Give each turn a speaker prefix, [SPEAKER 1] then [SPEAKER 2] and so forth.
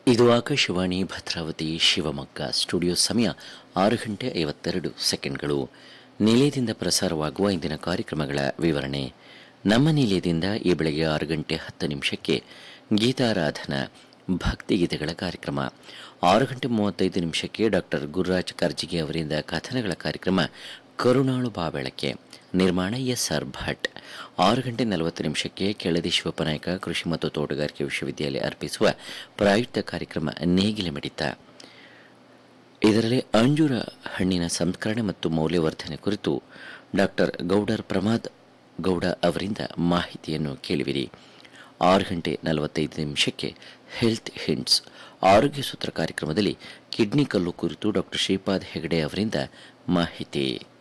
[SPEAKER 1] ಇದು ಆಕಾಶವಾಣಿ ಭದ್ರಾವತಿ ಶಿವಮೊಗ್ಗ ಸ್ಟುಡಿಯೋ ಸಮಯ ಆರು ಗಂಟೆ ಐವತ್ತೆರಡು ಸೆಕೆಂಡ್ಗಳು ನಿಲಯದಿಂದ ಪ್ರಸಾರವಾಗುವ ಇಂದಿನ ಕಾರ್ಯಕ್ರಮಗಳ ವಿವರಣೆ ನಮ್ಮ ನಿಲಯದಿಂದ ಈ ಬೆಳಗ್ಗೆ ಆರು ಗಂಟೆ ಹತ್ತು ನಿಮಿಷಕ್ಕೆ ಗೀತಾರಾಧನಾ ಭಕ್ತಿಗೀತೆಗಳ ಕಾರ್ಯಕ್ರಮ ಆರು ಗಂಟೆ ಮೂವತ್ತೈದು ನಿಮಿಷಕ್ಕೆ ಡಾಕ್ಟರ್ ಗುರುರಾಜ್ ಕರ್ಜಿಗೆ ಅವರಿಂದ ಕಥನಗಳ ಕಾರ್ಯಕ್ರಮ ಕರುಣಾಳು ಬಾಬೆಳಕೆ ನಿರ್ಮಾಣ ಎಸ್ ಆರ್ ಭಟ್ ಆರು ಗಂಟೆ ನಲವತ್ತು ನಿಮಿಷಕ್ಕೆ ಕೆಳದಿ ಶಿವಪ್ಪನಾಯಕ ಕೃಷಿ ಮತ್ತು ತೋಟಗಾರಿಕೆ ವಿಶ್ವವಿದ್ಯಾಲಯ ಅರ್ಪಿಸುವ ಪ್ರಾಯುಕ್ತ ಕಾರ್ಯಕ್ರಮ ನೇಗಿಲ ಮಿಡಿತ ಇದರಲ್ಲಿ ಅಂಜೂರ ಹಣ್ಣಿನ ಸಂಸ್ಕರಣೆ ಮತ್ತು ಮೌಲ್ಯವರ್ಧನೆ ಕುರಿತು ಡಾಕ್ಟರ್ ಗೌಡರ್ ಪ್ರಮಾದ್ ಗೌಡ ಅವರಿಂದ ಮಾಹಿತಿಯನ್ನು ಕೇಳುವಿರಿ ಆರು ಗಂಟೆ ನಲವತ್ತೈದು ನಿಮಿಷಕ್ಕೆ ಹೆಲ್ತ್ ಹಿಂಟ್ಸ್ ಆರೋಗ್ಯ ಸೂತ್ರ ಕಾರ್ಯಕ್ರಮದಲ್ಲಿ ಕಿಡ್ನಿ ಕಲ್ಲು ಕುರಿತು ಡಾಕ್ಟರ್ ಶ್ರೀಪಾದ್ ಹೆಗಡೆ ಅವರಿಂದ ಮಾಹಿತಿ